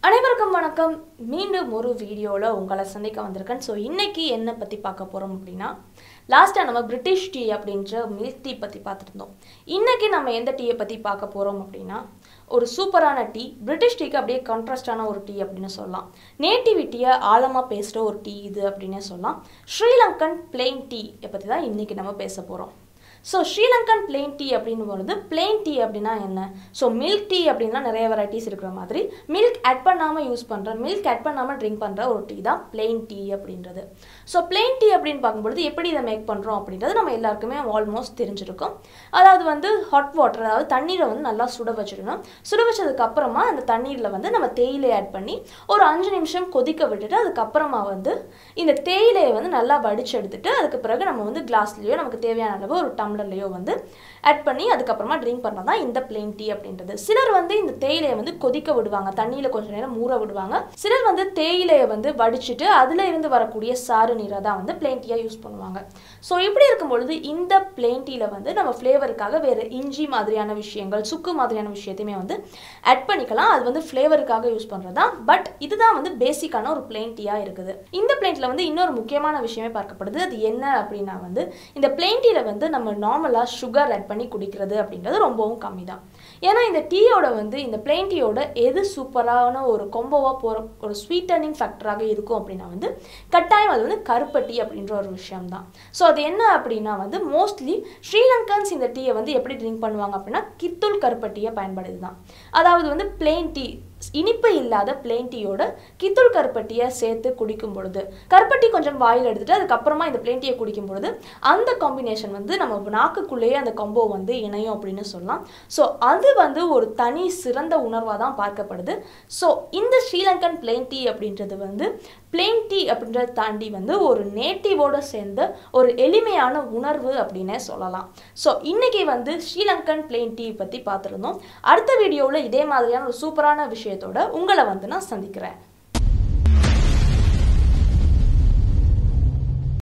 அனைவருக்கும் வணக்கம் மீண்டும் ஒரு வீடியோவில் உங்களை சந்திக்க வந்திருக்கேன் ஸோ இன்னைக்கு என்ன பற்றி பார்க்க போகிறோம் அப்படின்னா லாஸ்ட்டாக நம்ம பிரிட்டிஷ் டீ அப்படின்ற மில்க் டீ பற்றி பார்த்துருந்தோம் இன்னைக்கு நம்ம எந்த டீயை பற்றி பார்க்க போகிறோம் அப்படின்னா ஒரு சூப்பரான டீ பிரிட்டிஷ் டீக்கு அப்படியே கான்ட்ராஸ்டான ஒரு டீ அப்படின்னு சொல்லலாம் நேட்டிவிட்டியை ஆழமாக பேசுகிற ஒரு டீ இது அப்படின்னே சொல்லலாம் ஸ்ரீலங்கன் பிளெயின் டீ பற்றி தான் இன்னைக்கு நம்ம பேச போகிறோம் ஸோ ஸ்ரீலங்கன் பிளெயின் டீ அப்படின்னு பொழுது பிளெயின் டீ அப்படின்னா என்ன ஸோ மில்க் டீ அப்படின்னா நிறைய வெரைட்டிஸ் இருக்கிற மாதிரி மில்க் ஆட் பண்ணாமல் யூஸ் பண்ணுற மில்க் ஆட் பண்ணாமல் ட்ரிங்க் பண்ணுற ஒரு டீ தான் பிளெயின் டீ அப்படின்றது ஸோ பிளெயின் டீ அப்படின்னு பார்க்கும்பொழுது எப்படி இதை மேக் பண்ணுறோம் அப்படின்றது நம்ம எல்லாருக்குமே ஆல்மோஸ்ட் தெரிஞ்சிருக்கும் அதாவது வந்து ஹாட் வாட்டர் அதாவது தண்ணீரை வந்து நல்லா சுட வச்சிடணும் சுட வச்சதுக்கு அப்புறமா அந்த தண்ணீரில் வந்து நம்ம தேயிலை ஆட் பண்ணி ஒரு அஞ்சு நிமிஷம் கொதிக்க விட்டுட்டு அதுக்கப்புறமா வந்து இந்த தேயிலையை வந்து நல்லா வடிச்சு எடுத்துட்டு அதுக்கு பிறகு நம்ம வந்து கிளாஸ்லேயோ நமக்கு தேவையான அளவு ஒரு டம்ளர்லையோ வந்து ஆட் பண்ணி அதுக்கப்புறமா ட்ரிங்க் பண்ணால் தான் இந்த பிளெயின் டீ அப்படின்றது சிலர் வந்து இந்த தேயிலையை வந்து கொதிக்க விடுவாங்க தண்ணியில் கொஞ்சம் நேரம் ஊற விடுவாங்க சிலர் வந்து தேயிலையை வந்து வடிச்சிட்டு அதில் இருந்து வரக்கூடிய சாறு நீரை தான் வந்து பிளெயின் டீயாக யூஸ் பண்ணுவாங்க ஸோ இப்படி இருக்கும் பொழுது இந்த பிளெயின் டீயில் வந்து நம்ம ஃப்ளேவருக்காக வேறு இஞ்சி மாதிரியான விஷயங்கள் சுக்கு மாதிரியான விஷயத்தையுமே வந்து ஆட் பண்ணிக்கலாம் அது வந்து ஃப்ளேவருக்காக யூஸ் பண்ணுறது தான் பட் இதுதான் வந்து பேசிக்கான ஒரு பிளெயின் டீயாக இருக்குது இந்த பிளெயின்ட்டில் வந்து இன்னொரு முக்கியமான விஷயமே பார்க்கப்படுது அது என்ன அப்படின்னா வந்து இந்த பிளெயின் டீயில் வந்து நம்ம நார்மலாக சுகர் ஆட் பண்ணி குடிக்கிறது அப்படின்றது ரொம்பவும் கம்மி தான் ஏன்னா இந்த டீயோட வந்து இந்த பிளெயின் டீயோட எது சூப்பரான ஒரு கொம்போவாக போகிற ஒரு ஸ்வீட்டனிங் ஃபேக்டராக இருக்கும் அப்படின்னா வந்து கட்டாயம் அது வந்து கருப்பட்டி அப்படின்ற ஒரு விஷயம் தான் ஸோ அது என்ன அப்படின்னா வந்து மோஸ்ட்லி ஸ்ரீலங்கன்ஸ் இந்த டீயை வந்து எப்படி ட்ரிங்க் பண்ணுவாங்க அப்படின்னா கித்துள் கருப்பட்டியை பயன்படுது தான் அதாவது வந்து பிளெயின் டீ இனிப்பு இல்லாத பிளெயின் டீயோட கித்துள் கருப்பட்டியை சேர்த்து குடிக்கும் பொழுது கருப்பட்டி கொஞ்சம் வாயில் எடுத்துட்டு அதுக்கப்புறமா இந்த பிளெயின் டீயை குடிக்கும் பொழுது அந்த காம்பினேஷன் வந்து நம்ம நாக்குக்குள்ளேயே அந்த கொம்போ வந்து இணையும் அப்படின்னு சொல்லலாம் ஸோ அது வந்து ஒரு தனி சிறந்த உணர்வாக தான் பார்க்கப்படுது ஸோ இந்த ஸ்ரீலங்கன் பிளெயின் டீ அப்படின்றது வந்து பிளெயின் டீ அப்படின்றத தாண்டி வந்து ஒரு நேட்டிவோட சேர்ந்த ஒரு எளிமையான உணர்வு அப்படின்னே சொல்லலாம் ஸோ இன்னைக்கு வந்து ஸ்ரீலங்கன் பிளெயின் டீ பற்றி பார்த்துருந்தோம் அடுத்த வீடியோவில் இதே மாதிரியான ஒரு சூப்பரான விஷயத்தோட உங்களை வந்து நான் சந்திக்கிறேன்